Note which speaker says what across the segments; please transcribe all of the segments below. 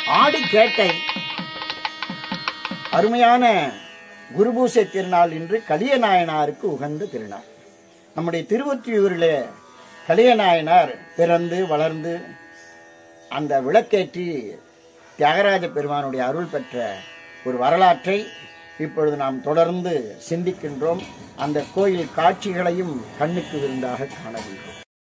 Speaker 1: ஆடி கேட்டை அருமையான குருபூசை திருநாள் இன்று கலியநாயனாருக்கு உகந்த திருநாள் நம்முடைய திருவொற்றியூரிலே கலியநாயனார் பிறந்து வளர்ந்து அந்த விளக்கேற்றி தியாகராஜ பெருமானுடைய அருள் பெற்ற ஒரு வரலாற்றை இப்பொழுது நாம் தொடர்ந்து சிந்திக்கின்றோம் அந்த கோயில் காட்சிகளையும் கண்ணுக்கு விருந்தாக காணவில்லை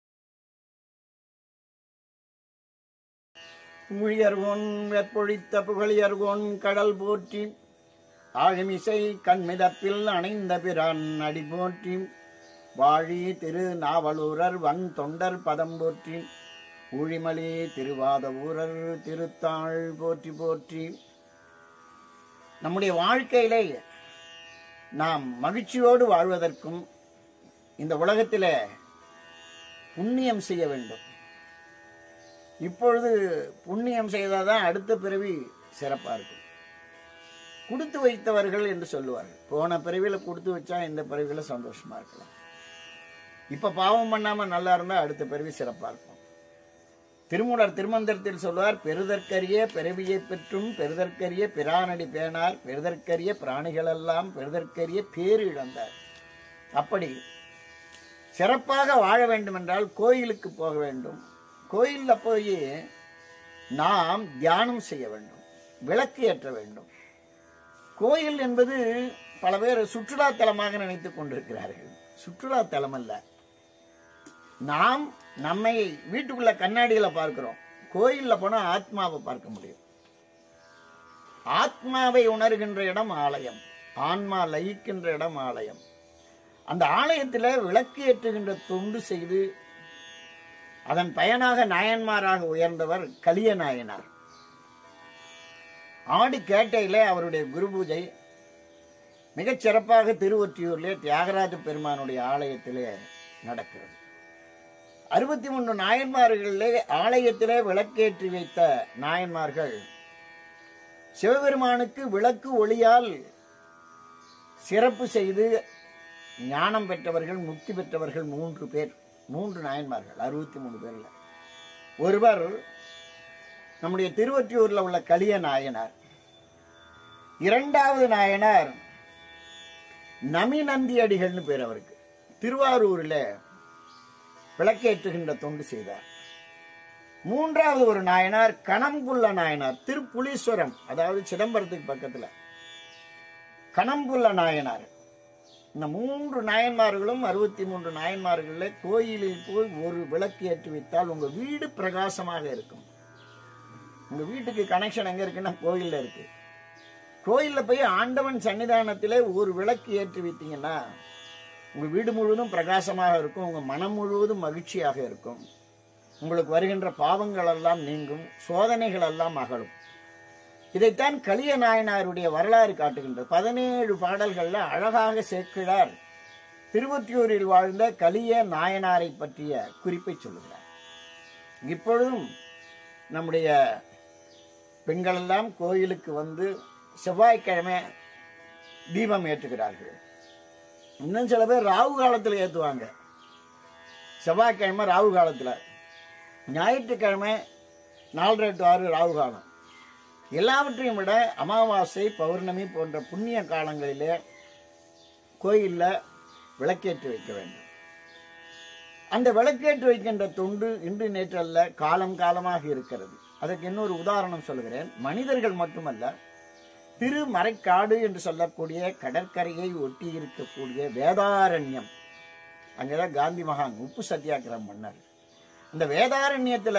Speaker 1: புழியர்கோன் வெற்பொழித்த புகழியர்கோன் கடல் போற்றி ஆழமிசை கண்மிதப்பில் அணைந்த பிரான் அடி போற்றி வாழி திரு நாவலூரர் வன் தொண்டர் பதம் போற்றி ஊழிமலி திருவாத ஊரர் திருத்தாள் போற்றி போற்றி நம்முடைய வாழ்க்கையிலே நாம் மகிழ்ச்சியோடு வாழ்வதற்கும் இந்த உலகத்திலே புண்ணியம் செய்ய வேண்டும் இப்பொழுது புண்ணியம் செய்தாதான் அடுத்த பிறவி சிறப்பா இருக்கும் கொடுத்து வைத்தவர்கள் என்று சொல்லுவார்கள் போன பிறவியில கொடுத்து வச்சா இந்த பிறவியில சந்தோஷமா இருக்கலாம் இப்ப பாவம் பண்ணாம நல்லா இருந்தா அடுத்த பிறவி சிறப்பா இருக்கும் திருமூலர் திருமந்திரத்தில் சொல்வார் பெருதற்கரிய பிறவியை பெற்றும் பெருதற்கரிய பிரானடி பேணார் பெருதற்கரிய பிராணிகளெல்லாம் பெருதற்கரிய பேரு இழந்தார் அப்படி சிறப்பாக வாழ வேண்டும் என்றால் கோயிலுக்கு போக வேண்டும் கோயில்ல போய் நாம் தியானம் செய்ய வேண்டும் விளக்கு ஏற்ற வேண்டும் கோயில் என்பது பல பேர் சுற்றுலா தலமாக நினைத்துக் கொண்டிருக்கிறார்கள் சுற்றுலா தலம் அல்ல நாம் நம்மை வீட்டுக்குள்ள கண்ணாடியில பார்க்கிறோம் கோயில்ல போனா ஆத்மாவை பார்க்க முடியும் ஆத்மாவை உணர்கின்ற இடம் ஆலயம் ஆன்மா லயிக்கின்ற இடம் ஆலயம் அந்த ஆலயத்தில் விளக்கு ஏற்றுகின்ற தொண்டு செய்து அதன் பயனாக நாயன்மாராக உயர்ந்தவர் கலிய நாயனார் ஆடி கேட்டையில அவருடைய குரு பூஜை மிகச் சிறப்பாக திருவொற்றியூர்லே தியாகராஜ பெருமானுடைய ஆலயத்திலே நடக்கிறது அறுபத்தி மூன்று நாயன்மார்களிலே ஆலயத்திலே விளக்கேற்றி வைத்த நாயன்மார்கள் சிவபெருமானுக்கு விளக்கு ஒளியால் சிறப்பு செய்து ஞானம் பெற்றவர்கள் முக்தி பெற்றவர்கள் மூன்று பேர் மூன்று நாயன்மார்கள் அறுபத்தி மூணு பேர்ல ஒருவர் நம்முடைய திருவொற்றியூர்ல உள்ள கலிய நாயனார் இரண்டாவது நாயனார் நமிநந்தி அடிகள்னு பேர் அவருக்கு திருவாரூரில் விளக்கேற்றுகின்ற தொண்டு செய்தார் மூன்றாவது ஒரு நாயனார் கணம்புள்ள நாயனார் திருப்புலீஸ்வரம் அதாவது சிதம்பரத்துக்கு பக்கத்துல கணம்புள்ள நாயனார் இந்த மூன்று நாயன்மார்களும் அறுபத்தி மூன்று நாயன்மார்களில் கோயிலில் போய் ஒரு விளக்கு ஏற்றி வைத்தால் உங்க வீடு பிரகாசமாக இருக்கும் உங்க வீட்டுக்கு கனெக்ஷன் எங்க இருக்குன்னா கோயில்ல இருக்கு கோயில்ல போய் ஆண்டவன் சன்னிதானத்திலே ஒரு விளக்கு ஏற்றி வைத்தீங்கன்னா உங்க வீடு முழுவதும் பிரகாசமாக இருக்கும் உங்க மனம் முழுவதும் மகிழ்ச்சியாக இருக்கும் உங்களுக்கு வருகின்ற பாவங்கள் எல்லாம் நீங்கும் சோதனைகள் எல்லாம் அகலும் இதைத்தான் கலிய நாயனாருடைய வரலாறு காட்டுகின்றது பதினேழு பாடல்கள்ல அழகாக சேர்க்கிறார் திருவொற்றியூரில் வாழ்ந்த கலிய நாயனாரை பற்றிய குறிப்பை சொல்லுகிறார் இப்பொழுதும் நம்முடைய பெண்கள் எல்லாம் கோயிலுக்கு வந்து செவ்வாய்க்கிழமை தீபம் ஏற்றுகிறார்கள் இன்னும் சில பேர் ராகு காலத்தில் ஏற்றுவாங்க செவ்வாய்க்கிழமை ராகு காலத்தில் ஞாயிற்றுக்கிழமை நாலரை டு ஆறு ராகு காலம் எல்லாவற்றையும் விட அமாவாசை பௌர்ணமி போன்ற புண்ணிய காலங்களிலே கோயிலில் விளக்கேற்றி வைக்க வேண்டும் அந்த விளக்கேற்றி வைக்கின்ற தொண்டு இன்று நேற்றல்ல காலம் காலமாக இருக்கிறது அதற்கு இன்னொரு உதாரணம் சொல்கிறேன் மனிதர்கள் மட்டுமல்ல திருமறைக்காடு என்று சொல்லக்கூடிய கடற்கரையை ஒட்டி இருக்கக்கூடிய வேதாரண்யம் அங்கதான் காந்தி மகான் உப்பு சத்தியாகிரகம் பண்ணார் இந்த வேதாரண்யத்துல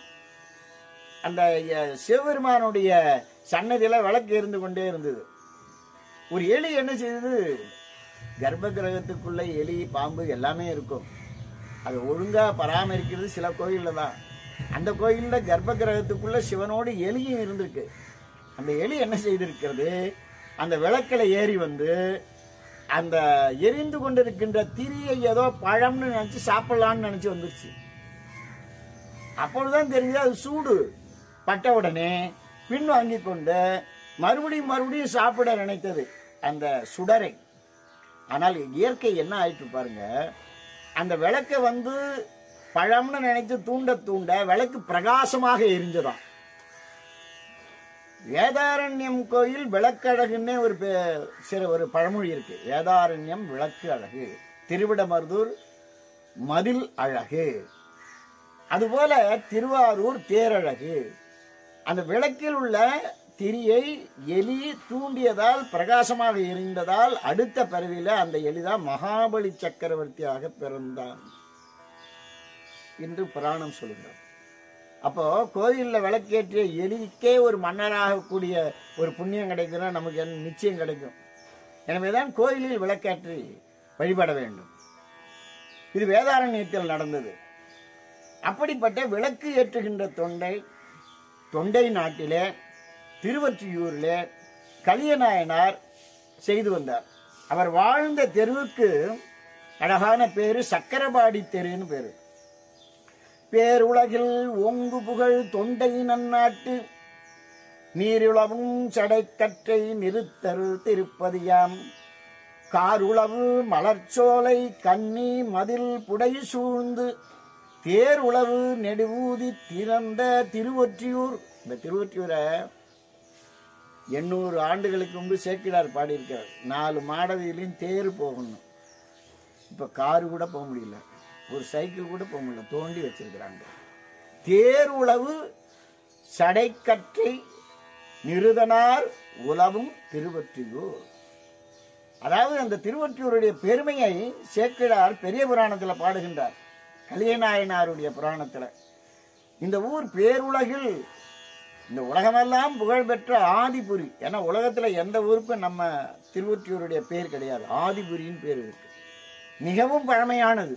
Speaker 1: அந்த அஹ், சிவபெருமானுடைய சன்னதியில விளக்கு இருந்து கொண்டே இருந்தது ஒரு எலி என்ன செய்தது கர்ப்ப கிரகத்துக்குள்ள எலி பாம்பு எல்லாமே இருக்கும் அது ஒழுங்கா பராமரிக்கிறது சில கோயில்ல தான் அந்த கோயில்ல கர்ப்ப கிரகத்துக்குள்ள சிவனோடு எலியும் இருந்திருக்கு அந்த எலி என்ன செய்திருக்கிறது அந்த விளக்கில் ஏறி வந்து அந்த எரிந்து கொண்டிருக்கின்ற திரியை ஏதோ பழம்னு நினைச்சு சாப்பிடலாம்னு நினைச்சு வந்துருச்சு அப்பொழுதுதான் தெரிஞ்சது அது சூடு பட்ட உடனே பின் வாங்கி கொண்டு மறுபடியும் மறுபடியும் சாப்பிட நினைத்தது அந்த சுடரை ஆனால் இயற்கை என்ன ஆயிட்டு பாருங்க அந்த விளக்கை வந்து பழம்னு நினைத்து தூண்ட தூண்ட விளக்கு பிரகாசமாக எரிஞ்சதாம் வேதாரண்யம் கோயில் விளக்கழகுன்னே ஒரு பே- சில ஒரு பழமொழி இருக்கு வேதாரண்யம் விளக்கு அழகு திருவிடமருதூர் மதில் அழகு அதுபோல திருவாரூர் தேரழகு அந்த விளக்கில் உள்ள திரியை எலி தூண்டியதால் பிரகாசமாக எரிந்ததால் அடுத்த பிறவில அந்த எலிதான் மகாபலி சக்கரவர்த்தியாக பிறந்தான் என்று புராணம் சொல்கிறது அப்போ கோயிலில் விளக்கேற்றிய எலிக்கே ஒரு மன்னராக கூடிய ஒரு புண்ணியம் கிடைக்குன்னா நமக்கு என்ன நிச்சயம் கிடைக்கும் எனவேதான் கோயிலில் விளக்கேற்றி வழிபட வேண்டும் இது வேதாரண்யத்தில் நடந்தது அப்படிப்பட்ட விளக்கு ஏற்றுகின்ற தொண்டை தொண்டை நாட்டிலே திருவொற்றியூரிலே கலியநாயனார் செய்து வந்தார் அவர் வாழ்ந்த தெருவுக்கு அழகான பேரு சக்கரபாடி தெருன்னு பேரு பேருலகில் ஓங்கு புகழ் தொண்டை நன்னாட்டு நீருளவும் சடைக்கற்றை நிறுத்தரு திருப்பதியாம் காருளவு மலர்ச்சோலை கன்னி மதில் புடை சூழ்ந்து தேருளவு நெடுவூதி திறந்த திருவொற்றியூர் இந்த திருவொற்றியூரை எண்ணூறு ஆண்டுகளுக்கு முன்பு சேக்கிடார் பாடியிருக்கார் நாலு மாடவியிலையும் தேர் போகணும் இப்போ காரு கூட போக முடியல ஒரு சைக்கிள் கூட போக முடியல தோண்டி வச்சிருக்கிறாங்க தேர் உழவு சடைக்கற்றை நிருதனார் உலவும் திருவொற்றியூர் அதாவது அந்த திருவொற்றியூருடைய பெருமையை சேக்கிழார் பெரிய புராணத்தில் பாடுகின்றார் கலியநாயனாருடைய புராணத்தில் இந்த ஊர் பேருலகில் இந்த உலகமெல்லாம் புகழ்பெற்ற ஆதிபுரி ஏன்னா உலகத்தில் எந்த ஊருக்கும் நம்ம திருவொற்றியூருடைய பேர் கிடையாது ஆதிபுரின்னு பேர் இருக்கு மிகவும் பழமையானது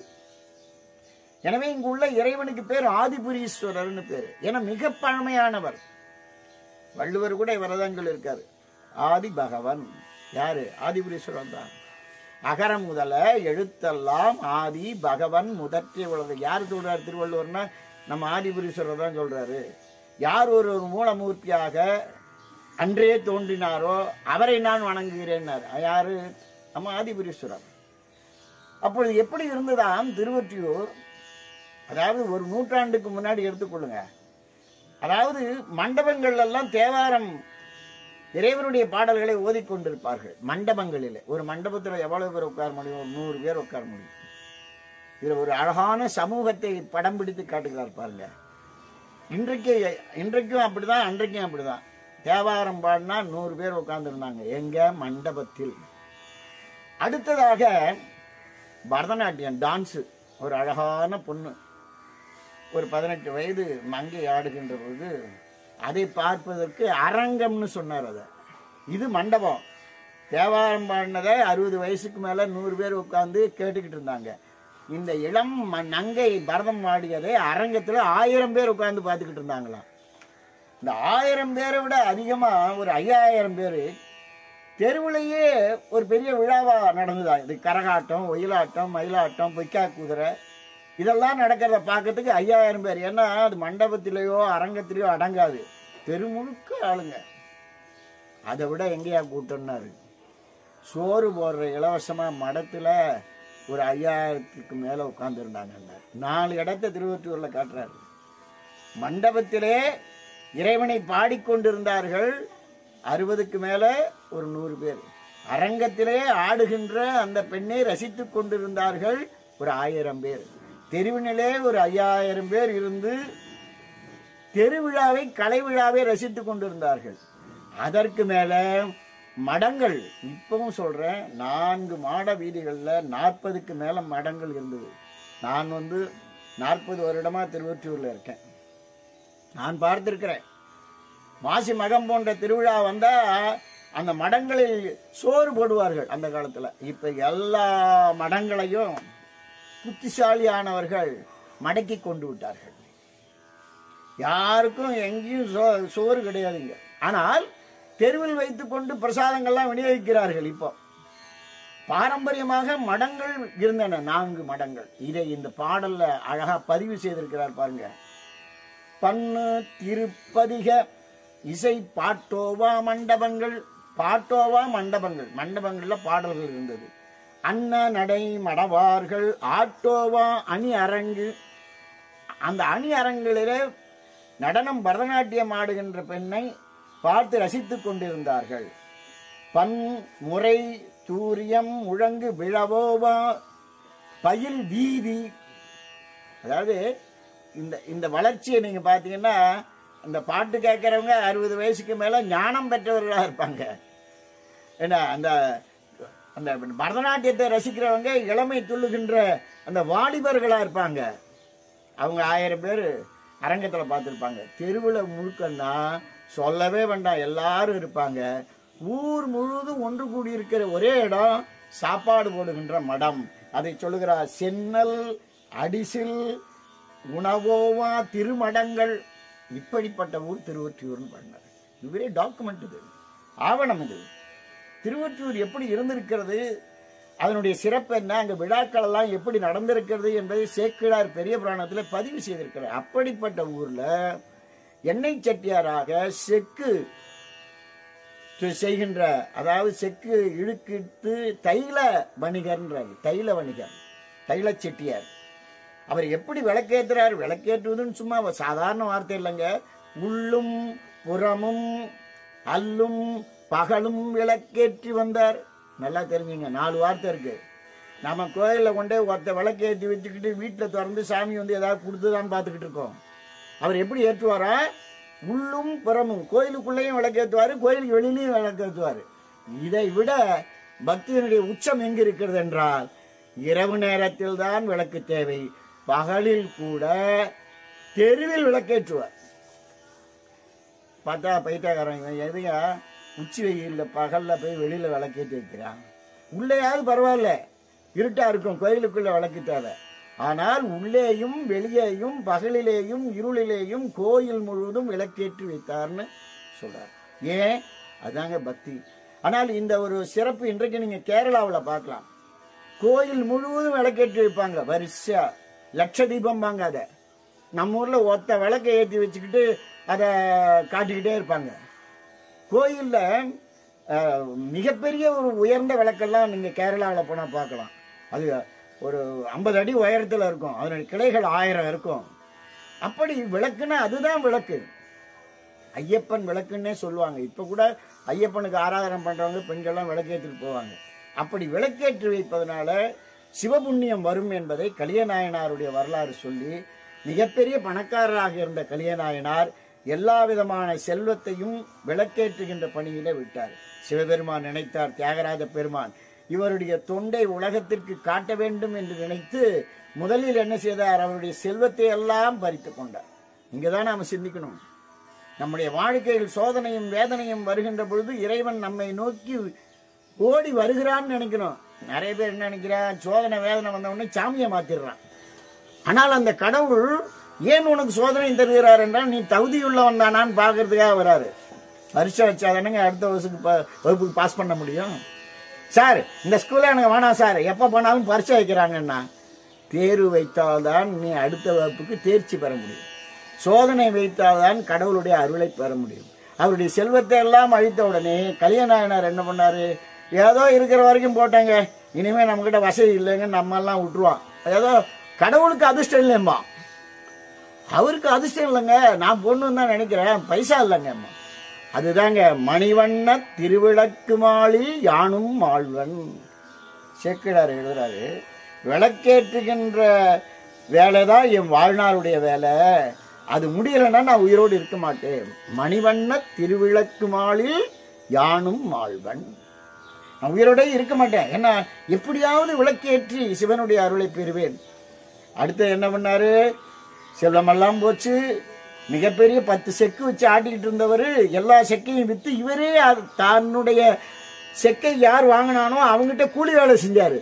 Speaker 1: எனவே இங்கு உள்ள இறைவனுக்கு பேர் ஆதிபுரீஸ்வரர்னு பேர் ஏன்னா மிக பழமையானவர் வள்ளுவர் கூட இவரை தான் சொல்லியிருக்காரு ஆதி பகவன் யாரு ஆதிபுரீஸ்வரன் தான் அகரம் முதல எழுத்தெல்லாம் ஆதி பகவன் முதற்றிய உலக யார் சொல்றாரு திருவள்ளுவர்னா நம்ம ஆதிபுரீஸ்வரர் தான் சொல்றாரு யார் ஒரு ஒரு மூலமூர்த்தியாக அன்றே தோன்றினாரோ அவரை நான் வணங்குகிறேன்னார் யாரு நம்ம ஆதிபுரீஸ்வரர் அப்பொழுது எப்படி இருந்ததாம் திருவொற்றியூர் அதாவது ஒரு நூற்றாண்டுக்கு முன்னாடி எடுத்துக்கொள்ளுங்க அதாவது மண்டபங்கள் எல்லாம் தேவாரம் இறைவனுடைய பாடல்களை ஓதிக்கொண்டிருப்பார்கள் மண்டபங்களில் ஒரு மண்டபத்தில் எவ்வளவு பேர் உட்கார முடியும் ஒரு நூறு பேர் உட்கார முடியும் இதில் ஒரு அழகான சமூகத்தை படம் பிடித்து காட்டுகிறார் பாருங்க இன்றைக்கு இன்றைக்கும் அப்படிதான் அன்றைக்கும் அப்படிதான் தேவாரம் பாடினா நூறு பேர் உட்கார்ந்துருந்தாங்க எங்க மண்டபத்தில் அடுத்ததாக பரதநாட்டியம் டான்ஸு ஒரு அழகான பொண்ணு ஒரு பதினெட்டு வயது மங்கை ஆடுகின்ற பொழுது அதை பார்ப்பதற்கு அரங்கம்னு சொன்னார் அதை இது மண்டபம் தேவாரம் பாடினதை அறுபது வயசுக்கு மேலே நூறு பேர் உட்காந்து கேட்டுக்கிட்டு இருந்தாங்க இந்த இளம் ம- நங்கை பரதம் ஆடியதை அரங்கத்தில் ஆயிரம் பேர் உட்காந்து பார்த்துக்கிட்டு இருந்தாங்களாம் இந்த ஆயிரம் பேரை விட அதிகமாக ஒரு ஐயாயிரம் பேர் தெருவுலையே ஒரு பெரிய விழாவா நடந்ததா இது கரகாட்டம் ஒயிலாட்டம் மயிலாட்டம் பொய்க்கா குதிரை இதெல்லாம் நடக்கிறத பார்க்கறதுக்கு ஐயாயிரம் பேர் ஏன்னா அது மண்டபத்திலேயோ அரங்கத்திலேயோ அடங்காது தெரு முழுக்க ஆளுங்க அதை விட எங்கேயா கூட்டம்னாரு சோறு போடுற இலவசமா மடத்துல ஒரு ஐயாயிரத்துக்கு மேல உட்கார்ந்துருந்தாங்க நாலு இடத்த திருவொற்றியூர்ல காட்டுறாரு மண்டபத்திலே இறைவனை பாடிக்கொண்டிருந்தார்கள் அறுபதுக்கு மேல ஒரு நூறு பேர் அரங்கத்திலே ஆடுகின்ற அந்த பெண்ணை ரசித்துக் கொண்டிருந்தார்கள் ஒரு ஆயிரம் பேர் தெருவினிலே ஒரு ஐயாயிரம் பேர் இருந்து தெருவிழாவை கலை விழாவை ரசித்துக் கொண்டிருந்தார்கள் அதற்கு மேல மடங்கள் இப்பவும் சொல்றேன் நான்கு மாட வீதிகள்ல நாற்பதுக்கு மேல மடங்கள் இருந்தது நான் வந்து நாற்பது வருடமா திருவொற்றியூர்ல இருக்கேன் நான் பார்த்திருக்கிறேன் மாசி மகம் போன்ற திருவிழா வந்தா அந்த மடங்களில் சோறு போடுவார்கள் அந்த காலத்துல இப்ப எல்லா மடங்களையும் புத்திசாலியானவர்கள் மடக்கி கொண்டு விட்டார்கள் யாருக்கும் எங்கேயும் சோ- சோறு கிடையாதுங்க ஆனால் தெருவில் வைத்துக்கொண்டு பிரசாதங்கள்லாம் விநியோகிக்கிறார்கள் இப்போ பாரம்பரியமாக மடங்கள் இருந்தன நான்கு மடங்கள் இதை இந்த பாடல்ல அழகா பதிவு செய்திருக்கிறார் பாருங்க பண்ணு திருப்பதிக இசை பாட்டோவா மண்டபங்கள் பாட்டோவா மண்டபங்கள் மண்டபங்கள்ல பாடல்கள் இருந்தது அன்ன நடை மடவார்கள் ஆட்டோவா அணி அரங்கு அந்த அணி அரங்கிலே நடனம் பரதநாட்டியம் ஆடுகின்ற பெண்ணை பார்த்து ரசித்துக் கொண்டிருந்தார்கள் பன் முறை தூரியம் முழங்கு விழவோவா பயில் வீதி அதாவது இந்த இந்த வளர்ச்சியை நீங்க பாத்தீங்கன்னா இந்த பாட்டு கேட்கறவங்க அறுபது வயசுக்கு மேல ஞானம் பெற்றவர்களா இருப்பாங்க ஏன்னா அந்த அந்த பரதநாட்டியத்தை ரசிக்கிறவங்க இளமை துள்ளுகின்ற அந்த வாலிபர்களா இருப்பாங்க அவங்க ஆயிரம் பேர் அரங்கத்துல பார்த்துருப்பாங்க தெருவில் முழுக்கன்னா சொல்லவே வேண்டாம் எல்லாரும் இருப்பாங்க ஊர் முழுவதும் ஒன்று கூடி இருக்கிற ஒரே இடம் சாப்பாடு போடுகின்ற மடம் அதை சொல்லுகிறார் சென்னல் அடிசில் உணவோவா திருமடங்கள் இப்படிப்பட்ட ஊர் திருவொற்றியூர்னு பண்ணார் இவரே டாக்குமெண்ட் இது ஆவணம் இது திருவொற்றியூர் எப்படி இருந்திருக்கிறது அதனுடைய சிறப்பு என்ன அங்க விழாக்கள் எல்லாம் எப்படி நடந்திருக்கிறது என்பதை சேக்கிழார் பெரிய புராணத்தில் பதிவு செய்திருக்கிறார் அப்படிப்பட்ட ஊர்ல எண்ணெய் செட்டியாராக செக்கு து- செய்கின்ற அதாவது செக்கு இழுக்கிட்டு தைல வணிகர்ன்றார் தைல வணிகர் தைல செட்டியார் அவர் எப்படி விளக்கேற்றுறார் விளக்கேற்றுவதுன்னு சும்மா ஒரு சாதாரண வார்த்தை இல்லைங்க உள்ளும் புறமும் அல்லும் பகலும் விளக்கேற்றி வந்தார் நல்லா தெரிஞ்சுங்க நாலு வார்த்தை இருக்கு நம்ம கோயிலில் கொண்டே ஒருத்த விளக்கேற்றி வச்சுக்கிட்டு வீட்டில் திறந்து சாமி வந்து ஏதாவது கொடுத்துதான்னு பார்த்துக்கிட்டு இருக்கோம் அவர் எப்படி ஏற்றுவாரா உள்ளும் புறமும் கோயிலுக்குள்ளேயும் விளக்கேற்றுவார் கோயிலுக்கு வெளியிலையும் விளக்கேற்றுவார் இதை விட பக்தியினுடைய உச்சம் எங்கு இருக்கிறது என்றால் இரவு நேரத்தில் தான் விளக்கு தேவை பகலில் கூட தெருவில் விளக்கேற்றுவார் பார்த்தா பைத்தியக்காரன் இவன் எதுங்க உச்சி வெயிலில் பகல்ல போய் வெளியில விளக்கேற்றி வைக்கிறான் உள்ளேயாவது பரவாயில்ல இருட்டா இருக்கும் கோயிலுக்குள்ள விளக்கு தேவை ஆனால் உள்ளேயும் வெளியேயும் பகலிலேயும் இருளிலேயும் கோயில் முழுவதும் விளக்கேற்றி வைத்தார்னு சொல்றார் ஏன் அதாங்க பக்தி ஆனால் இந்த ஒரு சிறப்பு இன்றைக்கு நீங்க கேரளாவில் பார்க்கலாம் கோயில் முழுவதும் விளக்கேற்றி வைப்பாங்க வரிசையா லட்ச தீபம் வாங்க அதை நம்ம ஊர்ல ஒத்த விளக்கை ஏற்றி வச்சுக்கிட்டு அதை காட்டிக்கிட்டே இருப்பாங்க கோயில்ல அஹ், மிகப்பெரிய ஒரு உயர்ந்த விளக்கெல்லாம் நீங்க கேரளாவில் போனா பார்க்கலாம் அது ஒரு ஐம்பது அடி உயரத்தில் இருக்கும் அதனுடைய கிளைகள் ஆயிரம் இருக்கும் அப்படி விளக்குன்னா அதுதான் விளக்கு ஐயப்பன் விளக்குன்னே சொல்லுவாங்க இப்ப கூட ஐயப்பனுக்கு ஆராதனை பண்றவங்க பெண்கள்லாம் விளக்கேற்றிட்டு போவாங்க அப்படி விளக்கேற்றி வைப்பதனால சிவபுண்ணியம் வரும் என்பதை கலியநாயனாருடைய வரலாறு சொல்லி மிகப்பெரிய பணக்காரராக இருந்த கலியநாயனார் எல்லா விதமான செல்வத்தையும் விளக்கேற்றுகின்ற பணியில விட்டார் சிவபெருமான் நினைத்தார் தியாகராஜ பெருமான் இவருடைய தொண்டை உலகத்திற்கு காட்ட வேண்டும் என்று நினைத்து முதலில் என்ன செய்தார் அவருடைய செல்வத்தை எல்லாம் பறித்து கொண்டார் இங்கதான் நாம சிந்திக்கணும் நம்முடைய வாழ்க்கையில் சோதனையும் வேதனையும் வருகின்ற பொழுது இறைவன் நம்மை நோக்கி ஓடி வருகிறான்னு நினைக்கணும் நிறைய பேர் என்ன நினைக்கிறான் சோதனை வேதனை வந்த உடனே சாமியை மாத்திடுறான் ஆனால் அந்த கடவுள் ஏன் உனக்கு சோதனை தருகிறார் என்றால் நீ தகுதியுள்ளவன் தானான்னு பார்க்கறதுக்காக வராரு பரிசை வச்சாதானுங்க அடுத்த வகுப்புக்கு ப- வகுப்புக்கு பாஸ் பண்ண முடியும் சார் இந்த ஸ்கூல்ல எனக்கு வேணாம் சார் எப்போ போனாலும் பரிசை வைக்கிறாங்கன்னா தேர்வு வைத்தால்தான் நீ அடுத்த வகுப்புக்கு தேர்ச்சி பெற முடியும் சோதனை வைத்தால்தான் கடவுளுடைய அருளை பெற முடியும் அவருடைய செல்வத்தை எல்லாம் அழித்த உடனே கலியநாயனார் என்ன பண்ணாரு ஏதோ இருக்கிற வரைக்கும் போட்டாங்க இனிமே நம்மகிட்ட வசதி இல்லைங்க நம்ம எல்லாம் விட்டுருவான் ஏதோ கடவுளுக்கு அதிர்ஷ்டம் இல்லைம்மா அவருக்கு அதிர்ஷ்டம் இல்லைங்க நான் பொண்ணு தான் நினைக்கிறேன் பைசா இல்லைங்க அதுதாங்க மணிவண்ண திருவிளக்கு மாளில் யானும் மாழ்வன் சேக்கிழார் எழுதுறாரு விளக்கேற்றுகின்ற வேலை தான் என் வாழ்நாளுடைய வேலை அது முடியலைன்னா நான் உயிரோடு இருக்க மாட்டேன் மணிவண்ண திருவிளக்கு மாளில் யானும் மாழ்வன் நான் உயிரோட இருக்க மாட்டேன் ஏன்னா எப்படியாவது விளக்கேற்றி சிவனுடைய அருளை பெறுவேன் அடுத்து என்ன பண்ணாரு செல்வமெல்லாம் போச்சு மிகப்பெரிய பத்து செக்கு வச்சு ஆட்டிக்கிட்டு இருந்தவர் எல்லா செக்கையும் வித்து இவரே அது- தன்னுடைய செக்கை யார் வாங்கினானோ அவங்ககிட்ட கூலி வேலை செஞ்சாரு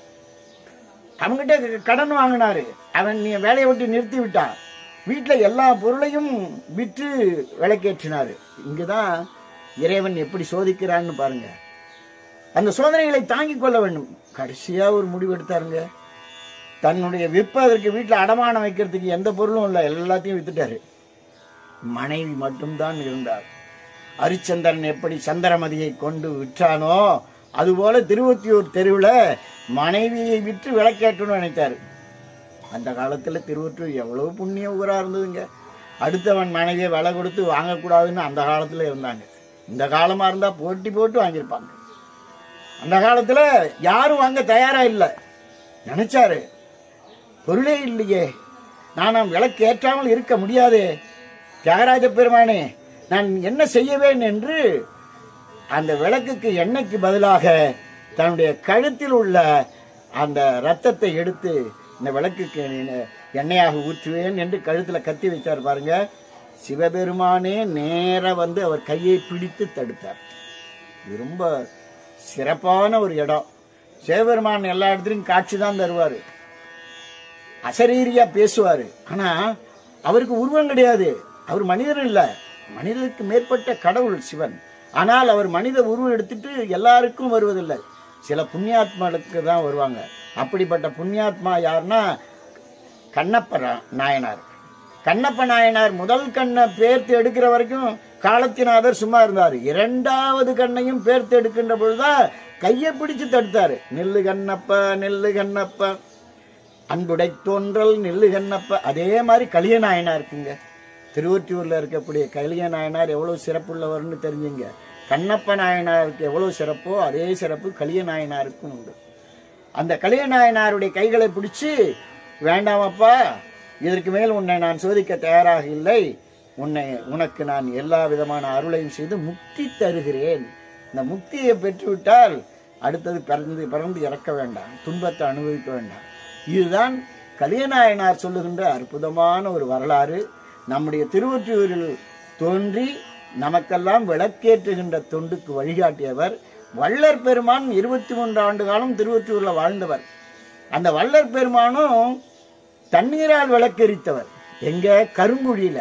Speaker 1: அவங்ககிட்ட கடன் வாங்கினாரு அவன் நீ வேலையை விட்டு நிறுத்தி விட்டான் வீட்டில் எல்லா பொருளையும் விற்று விளக்கேற்றினாரு இங்குதான் இறைவன் எப்படி சோதிக்கிறான்னு பாருங்க அந்த சோதனைகளை தாங்கிக் கொள்ள வேண்டும் கடைசியா ஒரு முடிவு எடுத்தாருங்க தன்னுடைய விற்பதற்கு வீட்டில் அடமானம் வைக்கிறதுக்கு எந்த பொருளும் இல்லை எல்லாத்தையும் வித்துட்டாரு மனைவி மட்டும்தான் இருந்தார் அரிச்சந்திரன் எப்படி சந்திரமதியை கொண்டு விற்றானோ அதுபோல திருவொத்தியூர் தெருவில் மனைவியை விற்று விளக்கேற்றணும்னு நினைத்தாரு அந்த காலத்துல திருவொற்றியூர் எவ்வளவு புண்ணிய ஊரா இருந்ததுங்க அடுத்தவன் மனைவியை விலை கொடுத்து வாங்கக்கூடாதுன்னு அந்த காலத்துல இருந்தாங்க இந்த காலமா இருந்தா போட்டி போட்டு வாங்கியிருப்பாங்க அந்த காலத்துல யாரும் வாங்க தயாரா இல்லை நினைச்சாரு பொருளே இல்லையே நான் விளக்கு ஏற்றாமல் இருக்க முடியாதே தியாகராஜ பெருமானே நான் என்ன செய்யவேன் என்று அந்த விளக்குக்கு எண்ணெய்க்கு பதிலாக தன்னுடைய கழுத்தில் உள்ள அந்த ரத்தத்தை எடுத்து இந்த விளக்குக்கு நீ- எண்ணெயாக ஊற்றுவேன் என்று கழுத்துல கத்தி வச்சார் பாருங்க சிவபெருமானே நேர வந்து அவர் கையை பிடித்து தடுத்தார் இது ரொம்ப சிறப்பான ஒரு இடம் சிவபெருமான் எல்லா இடத்துலையும் காட்சி தான் தருவார் அசரீரியா பேசுவாரு ஆனா அவருக்கு உருவம் கிடையாது அவர் மனிதர் இல்ல மனிதனுக்கு மேற்பட்ட கடவுள் சிவன் ஆனால் அவர் மனித உருவம் எடுத்துட்டு எல்லாருக்கும் வருவதில்லை சில புண்ணியாத்மாளுக்கு தான் வருவாங்க அப்படிப்பட்ட புண்ணியாத்மா யாருன்னா கண்ணப்ப ரா- நாயனார் கண்ணப்ப நாயனார் முதல் கண்ணை பேர்த்து எடுக்கிற வரைக்கும் காலத்தினாதர் சும்மா இருந்தார் இரண்டாவது கண்ணையும் பேர்த்து எடுக்கின்ற பொழுதுதான் கையை பிடிச்சு தடுத்தாரு நெல்லு கண்ணப்ப நெல்லு கண்ணப்ப அன்புடை தோன்றல் நெல்லு கண்ணப்ப அதே மாதிரி கலிய நாயனார் இருக்குங்க திருவொற்றியூர்ல இருக்கக்கூடிய கலிய நாயனார் எவ்வளவு சிறப்புள்ளவர்னு தெரிஞ்சுங்க கண்ணப்ப நாயனாருக்கு எவ்வளவு சிறப்போ அதே சிறப்பு கலிய நாயனாருக்கும் உண்டு அந்த கலிய நாயனாருடைய கைகளை பிடிச்சு வேண்டாமப்பா இதற்கு மேல் உன்னை நான் சோதிக்க தயாராக இல்லை உன்னை உனக்கு நான் எல்லா விதமான அருளையும் செய்து முக்தி தருகிறேன் இந்த முக்தியை பெற்றுவிட்டால் அடுத்தது பிறந்து பிறந்து இறக்க வேண்டாம் துன்பத்தை அனுபவிக்க வேண்டாம் இதுதான் கலியநாயனார் சொல்லுகின்ற அற்புதமான ஒரு வரலாறு நம்முடைய திருவொற்றியூரில் தோன்றி நமக்கெல்லாம் விளக்கேற்றுகின்ற தொண்டுக்கு வழிகாட்டியவர் வள்ளற் பெருமான் இருபத்தி மூன்று ஆண்டு காலம் திருவொற்றியூர்ல வாழ்ந்தவர் அந்த வள்ளற் பெருமானும் தண்ணீரால் விளக்கெரித்தவர் எங்க கருங்குழியில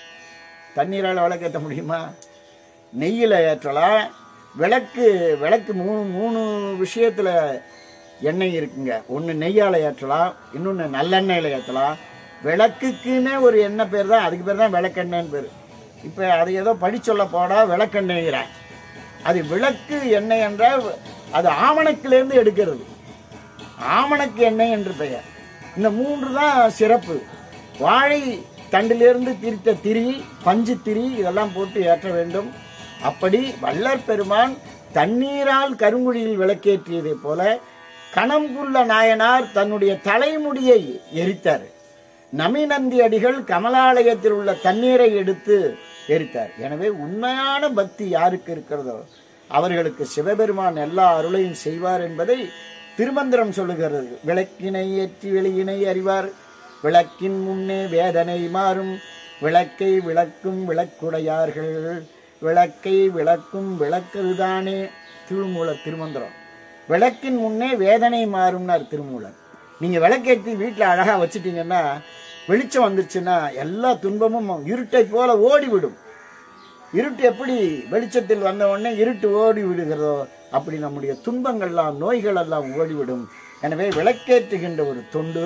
Speaker 1: தண்ணீரால் விளக்கேற்ற முடியுமா நெய்யில் ஏற்றலாம் விளக்கு விளக்கு மூணு மூணு விஷயத்துல எண்ணெய் இருக்குங்க ஒன்று நெய்யால் ஏற்றலாம் இன்னொன்று நல்லெண்ணெயில் ஏற்றலாம் விளக்குக்குன்னே ஒரு எண்ணெய் பேர் தான் அதுக்கு பேர் தான் விளக்கெண்ணெய்னு பேர் இப்போ அது ஏதோ படிச்சொல்ல போடா விளக்கெண்ணெய்கிறான் அது விளக்கு எண்ணெய் என்றால் அது ஆமணக்கிலேருந்து எடுக்கிறது ஆமணக்கு எண்ணெய் என்று பெயர் இந்த மூன்று தான் சிறப்பு வாழை தண்டிலிருந்து திரித்த திரி பஞ்சு திரி இதெல்லாம் போட்டு ஏற்ற வேண்டும் அப்படி வள்ளற் பெருமான் தண்ணீரால் கருங்குழியில் விளக்கேற்றியதைப் போல கணம்புள்ள நாயனார் தன்னுடைய தலைமுடியை எரித்தார் நமிநந்தி அடிகள் கமலாலயத்தில் உள்ள தண்ணீரை எடுத்து எரித்தார் எனவே உண்மையான பக்தி யாருக்கு இருக்கிறதோ அவர்களுக்கு சிவபெருமான் எல்லா அருளையும் செய்வார் என்பதை திருமந்திரம் சொல்லுகிறது விளக்கினை ஏற்றி வெளியினை அறிவார் விளக்கின் முன்னே வேதனை மாறும் விளக்கை விளக்கும் விளக்குடையார்கள் விளக்கை விளக்கும் விளக்குதானே திருமூல திருமந்திரம் விளக்கின் முன்னே வேதனை மாறும்னார் திருமூலர் நீங்க விளக்கேற்றி வீட்டில் அழகா வச்சிட்டீங்கன்னா வெளிச்சம் வந்துச்சுன்னா எல்லா துன்பமும் இருட்டை போல ஓடிவிடும் இருட்டு எப்படி வெளிச்சத்தில் வந்த உடனே இருட்டு ஓடி விடுகிறதோ அப்படி நம்முடைய துன்பங்கள்லாம் நோய்கள் எல்லாம் ஓடிவிடும் எனவே விளக்கேற்றுகின்ற ஒரு தொண்டு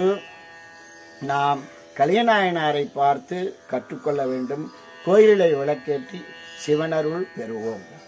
Speaker 1: நாம் கலியநாயனாரை பார்த்து கற்றுக்கொள்ள வேண்டும் கோயிலை விளக்கேற்றி சிவனருள் பெறுவோம்